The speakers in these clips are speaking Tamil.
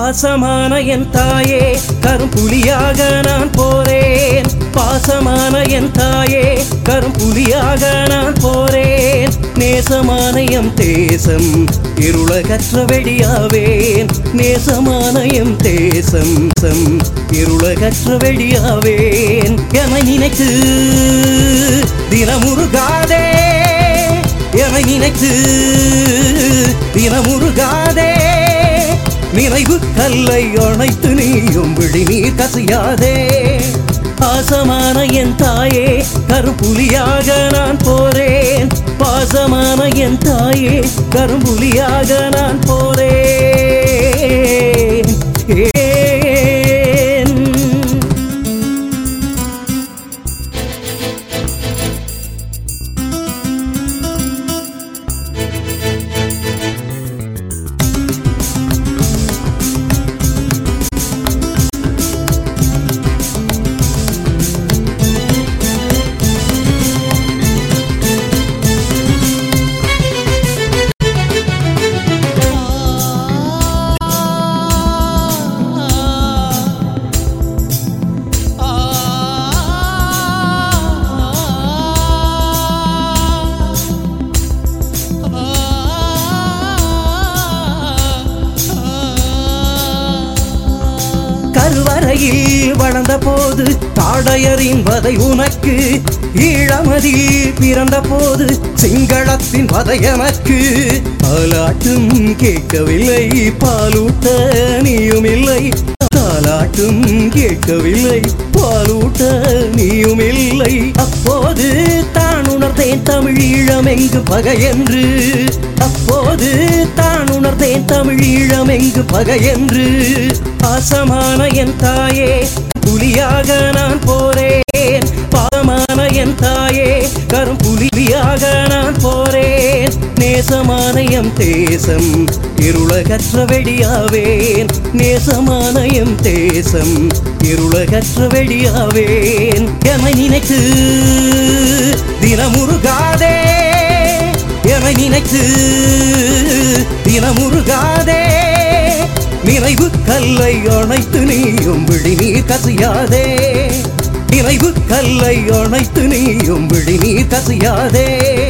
பாசமான என் தாயே கரும்புலியாக நான் போறேன் பாசமான என் தாயே கரும்புலியாக நான் போறேன் நேசமான எம் தேசம் இருளகற்ற வெடியாவேன் நேசமான எம் தேசம் சம் இருளகற்ற வெடியாவேன் என நினைத்து தினமுருகாதே என நினைத்து தினமுருகாதே நினைவு கல்லை அணைத்து நீயும் விழி நீர் கசியாதே பாசமான என் தாயே கருப்புலியாக நான் போறேன் பாசமான என் தாயே கரும்புலியாக நான் போறேன் ஏன் கருவறையில் வளர்ந்த போது தாடையரின் வதை உனக்கு ஈழமதில் பிறந்த போது சிங்களத்தின் வதை எனக்கு பாலாட்டும் கேட்கவில்லை பாலூட்ட நீயும் இல்லை தாலாட்டும் கேட்கவில்லை பாலூட்ட நீயும் இல்லை அப்போது தான் உணர்ந்தேன் தமிழ் ஈழம் எங்கு பகை என்று அப்போது தான் உணர்ந்தேன் தமிழ் ஈழம் எங்கு பகை என்று பாசமான என் தாயே புலியாக நான் போறேன் பாசமான என் தாயே கரும்புலியாக நான் போறேன் நேசமான எம் தேசம் இருளகற்ற வெடியாவேன் நேசமான எம் தேசம் இருளகற்ற வெடியாவேன் என நினைத்து தினமுருகாதே என நினைத்து தினமுருகாதே நினைவு கல்லை அணைத்து நீயும் விழி நீர் கசியாதே நினைவு கல்லை அணைத்து நீயும் விழி நீர் கசியாதே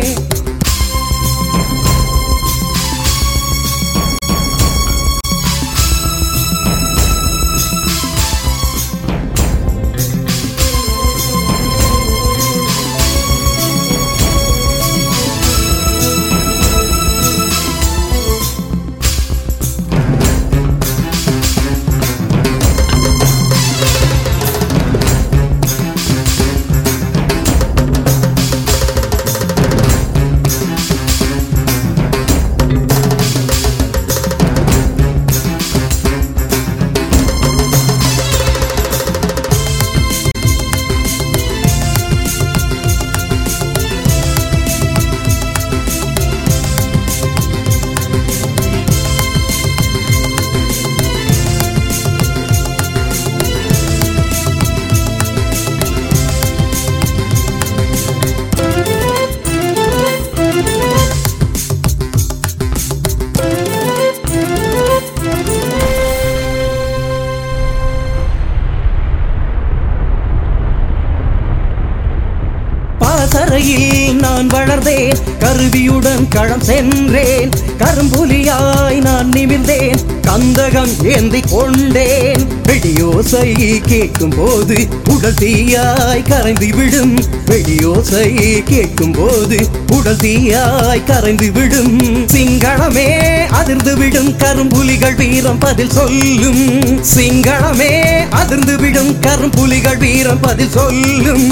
பாசறையில் நான் வளர்ந்தேன் கருவியுடன் களம் சென்றேன் கரும்புலியாய் நான் நிமிர்ந்தேன் கந்தகம் ஏந்தி கொண்டேன் வெடியோசை கேட்கும் போது உடல் தீயாய் கரைந்து விடும் வெடியோசை கேட்கும் போது உடல் தீயாய் கரைந்து விடும் சிங்களமே அதிர்ந்து விடும் கரும்புலிகள் வீரம் பதில் சொல்லும் சிங்களமே அதிர்ந்து விடும் கரும்புலிகள் வீரம் பதில் சொல்லும்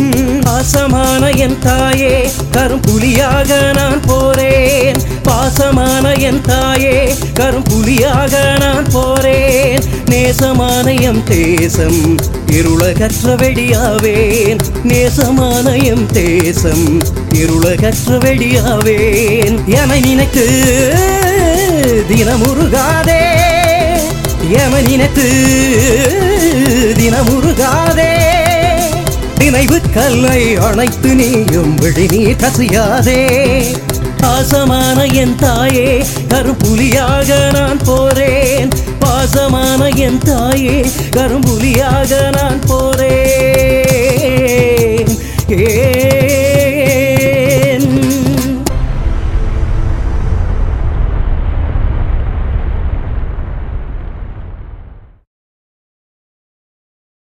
பாசமான என் தாயே கரும்புலியாக நான் போறேன் பாசமான என் தாயே கரும்புலியாக நான் போறேன் நேசமான எம் தேசம் இருளகற்ற வெடியாவேன் நேசமான எம் தேசம் இருளகற்ற வெடியாவேன் என நினைத்து தினமுருகாதே என நினைத்து தினமுருகாதே நினைவு கல்லை அணைத்து நீயும் விழி நீ கசியாதே பாசமான என் தாயே கருப்புலியாக நான் போறேன் பாச கரவசமான என் தாயே கரும்புலியாக நான் போரே